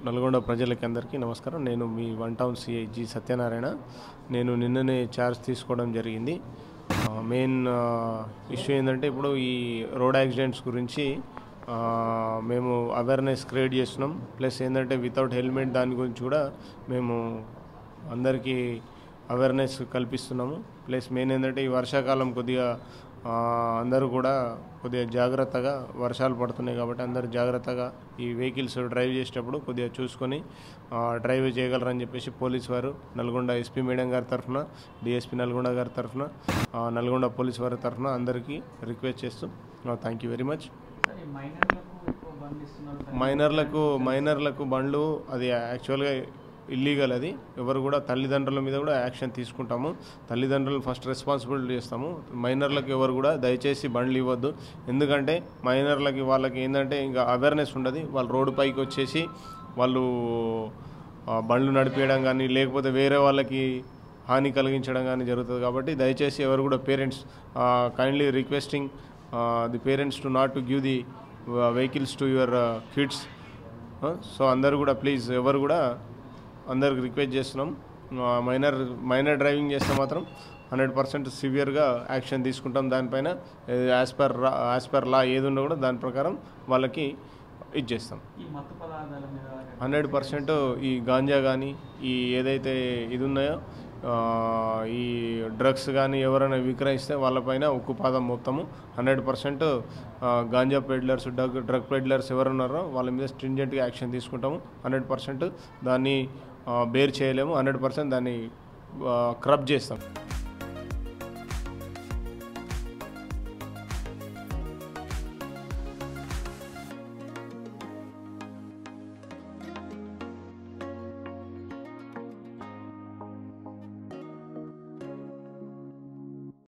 నల్గొండ ప్రజలకి అందరికీ నమస్కారం నేను మీ one town CI G Satyanarayana నేను నిన్ననే ఛార్జ్ తీసుకోవడం జరిగింది ఆ, మెయిన్ ఆ, ఇష్యూ ఏంటంటే ఇప్పుడు ఈ రోడ్ యాక్సిడెంట్స్ గురించి ఆ, మేము అవేర్నెస్ క్రియేట్ చేస్తున్నాం ప్లస్ ఏంటంటే వితౌట్ హెల్మెట్ దాని గురించి కూడా మేము అందరికీ అవేర్నెస్ కల్పిస్తున్నాము ప్లస్ మెయిన్ ఏంటంటే ఈ వర్షాకాలం కొద్దిగా ఆ, అందరూ కూడా కొద్దిగా జాగ్రత్తగా వర్షాలు పడుతున్నాయి కాబట్టి అందరూ జాగ్రత్తగా ఈ వెహికల్స్ డ్రైవ్ చేసేటప్పుడు కొద్దిగా చూసుకొని ఆ, డ్రైవ్ చేయగలరని చెప్పేసి పోలీస్ వారు నల్గొండ ఎస్పీ మేడం గారి తరఫున డిఎస్పీ నల్గొండ గారి తరఫున ఆ, నల్గొండ పోలీస్ వారి తరఫున అందరికీ రిక్వెస్ట్ చేస్తూ thank you very much sir ఈ మైనర్లకు ఎక్కువ బంద్ ఇస్తున్నారు మైనర్లకు మైనర్లకు బండ్లు అది యాక్చువల్గా ఇల్లీగల్ అది ఎవరు కూడా తల్లిదండ్రుల మీద కూడా యాక్షన్ తీసుకుంటాము తల్లిదండ్రులు ఫస్ట్ రెస్పాన్సిబిలిటీ చేస్తాము మైనర్లకు ఎవరు కూడా దయచేసి బండ్లు ఇవ్వద్దు ఎందుకంటే మైనర్లకి వాళ్ళకి ఏంటంటే ఇంకా అవేర్నెస్ ఉండదు వాళ్ళు రోడ్డు పైకి వచ్చేసి వాళ్ళు ఆ, బండ్లు నడిపేయడం కానీ లేకపోతే వేరే వాళ్ళకి హాని కలిగించడం కానీ జరుగుతుంది కాబట్టి దయచేసి ఎవరు కూడా parents kindly requesting the parents to not to give the vehicles to your kids so అందరూ కూడా ప్లీజ్ ఎవరు కూడా అందరికి రిక్వెస్ట్ చేస్తున్నాం మైనర్ మైనర్ డ్రైవింగ్ చేస్తే మాత్రం హండ్రెడ్ పర్సెంట్ సివియర్గా యాక్షన్ తీసుకుంటాం దానిపైన as per as per law ఏది ఉన్నా కూడా దాని ప్రకారం వాళ్ళకి ఇది చేస్తాం ఈ మత్తు పదార్థాల మీద హండ్రెడ్ పర్సెంట్ ఈ గాంజా కానీ ఈ ఏదైతే ఇది ఉన్నాయో ఆ, ఈ డ్రగ్స్ కానీ ఎవరైనా విక్రయిస్తే వాళ్ళపైన ఉక్కు పాదం మొత్తము hundred percent ganja peddlers drug drug peddlers ఎవరున్నారో వాళ్ళ మీద స్ట్రింజెంట్గా యాక్షన్ తీసుకుంటాము హండ్రెడ్ పర్సెంట్ దాన్ని బేర్ చేయలేము హండ్రెడ్ పర్సెంట్ దాన్ని క్రబ్ చేస్తాం